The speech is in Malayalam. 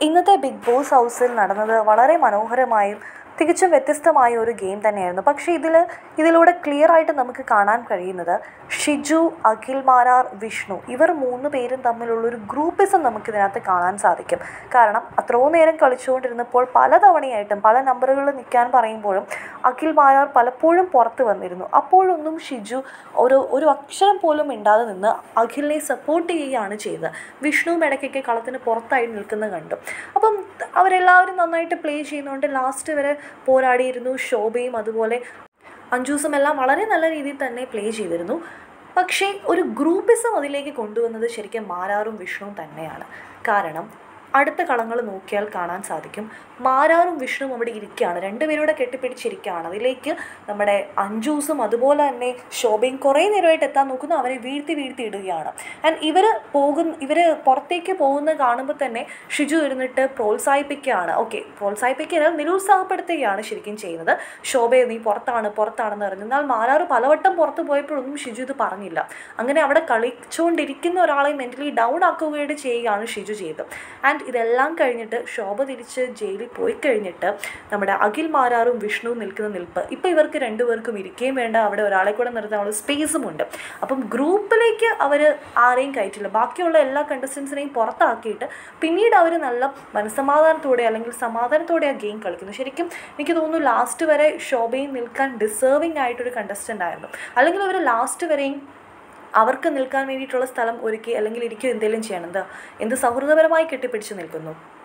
ഇന്നത്തെ ബിഗ് ബോസ് ഹൗസിൽ നടന്നത് വളരെ മനോഹരമായും തികച്ചും വ്യത്യസ്തമായ ഒരു ഗെയിം തന്നെയായിരുന്നു പക്ഷേ ഇതിൽ ഇതിലൂടെ ക്ലിയർ ആയിട്ട് നമുക്ക് കാണാൻ കഴിയുന്നത് ഷിജു അഖിൽ മാരാർ വിഷ്ണു ഇവർ മൂന്ന് പേരും തമ്മിലുള്ളൊരു ഗ്രൂപ്പിസം നമുക്കിതിനകത്ത് കാണാൻ സാധിക്കും കാരണം അത്രയും നേരം കളിച്ചുകൊണ്ടിരുന്നപ്പോൾ പലതവണയായിട്ടും പല നമ്പറുകളിൽ നിൽക്കാൻ പറയുമ്പോഴും അഖിൽ മാരാർ പലപ്പോഴും പുറത്ത് വന്നിരുന്നു അപ്പോഴൊന്നും ഷിജു ഒരു ഒരു അക്ഷരം പോലും മിണ്ടാതെ നിന്ന് അഖിലിനെ സപ്പോർട്ട് ചെയ്യുകയാണ് ചെയ്തത് വിഷ്ണുവും ഇടയ്ക്കൊക്കെ കളത്തിന് പുറത്തായി നിൽക്കുന്നത് കണ്ടു അപ്പം അവരെല്ലാവരും നന്നായിട്ട് പ്ലേ ചെയ്യുന്നതുകൊണ്ട് ലാസ്റ്റ് വരെ പോരാടിയിരുന്നു ശോഭയും അതുപോലെ അഞ്ജൂസും എല്ലാം വളരെ നല്ല രീതിയിൽ തന്നെ പ്ലേ ചെയ്തിരുന്നു പക്ഷേ ഒരു ഗ്രൂപ്പിസം അതിലേക്ക് കൊണ്ടുവന്നത് ശരിക്കും മാരാറും വിഷ്ണുവും തന്നെയാണ് കാരണം അടുത്ത കളങ്ങൾ നോക്കിയാൽ കാണാൻ സാധിക്കും മാരാറും വിഷ്ണുവും അവിടെ ഇരിക്കുകയാണ് രണ്ടുപേരുടെ കെട്ടിപ്പിടിച്ചിരിക്കുകയാണ് അതിലേക്ക് നമ്മുടെ അഞ്ജൂസും അതുപോലെ തന്നെ ശോഭയും കുറേ നേരമായിട്ട് എത്താൻ നോക്കുന്നു അവരെ വീഴ്ത്തി വീഴ്ത്തി ഇടുകയാണ് ആൻഡ് ഇവർ പോകുന്ന ഇവർ പുറത്തേക്ക് പോകുന്നത് കാണുമ്പോൾ തന്നെ ഷിജു ഇരുന്നിട്ട് പ്രോത്സാഹിപ്പിക്കുകയാണ് ഓക്കെ പ്രോത്സാഹിപ്പിക്കുക നിരുത്സാഹപ്പെടുത്തുകയാണ് ശരിക്കും ചെയ്യുന്നത് ശോഭയെ നീ പുറത്താണ് പുറത്താണെന്ന് പറഞ്ഞു എന്നാൽ മാരാറ് പലവട്ടം പുറത്ത് പോയപ്പോഴൊന്നും ഷിജു ഇത് പറഞ്ഞില്ല അങ്ങനെ അവിടെ കളിച്ചുകൊണ്ടിരിക്കുന്ന ഒരാളെ മെൻ്റലി ഡൗൺ ആക്കുകയും ചെയ്യുകയാണ് ഷിജു ചെയ്തത് ആൻഡ് ഇതെല്ലാം കഴിഞ്ഞിട്ട് ശോഭ തിരിച്ച് ജയിലിൽ പോയി കഴിഞ്ഞിട്ട് നമ്മുടെ അഖിൽ മാരാറും വിഷ്ണുവും നിൽക്കുന്ന നിൽപ്പ് ഇപ്പോൾ ഇവർക്ക് രണ്ടുപേർക്കും ഇരിക്കുകയും വേണ്ട അവിടെ ഒരാളെ കൂടെ നിർത്താനുള്ള സ്പേസും ഉണ്ട് അപ്പം ഗ്രൂപ്പിലേക്ക് അവർ ആരെയും കയറ്റില്ല ബാക്കിയുള്ള എല്ലാ കണ്ടസ്റ്റൻസിനെയും പുറത്താക്കിയിട്ട് പിന്നീട് അവർ നല്ല മനസ്സമാധാനത്തോടെ അല്ലെങ്കിൽ സമാധാനത്തോടെ ആ ഗെയിം കളിക്കുന്നു ശരിക്കും എനിക്ക് തോന്നുന്നു ലാസ്റ്റ് വരെ ശോഭയും നിൽക്കാൻ ഡിസേർവിംഗ് ആയിട്ടൊരു കണ്ടസ്റ്റൻ്റ് ആയിരുന്നു അല്ലെങ്കിൽ അവർ ലാസ്റ്റ് വരെയും അവർക്ക് നിൽക്കാൻ വേണ്ടിയിട്ടുള്ള സ്ഥലം ഒരുക്കി അല്ലെങ്കിൽ ഇരിക്കുക എന്തെങ്കിലും ചെയ്യണം എന്താ എന്ത് സൗഹൃദപരമായി കെട്ടിപ്പിടിച്ച് നിൽക്കുന്നു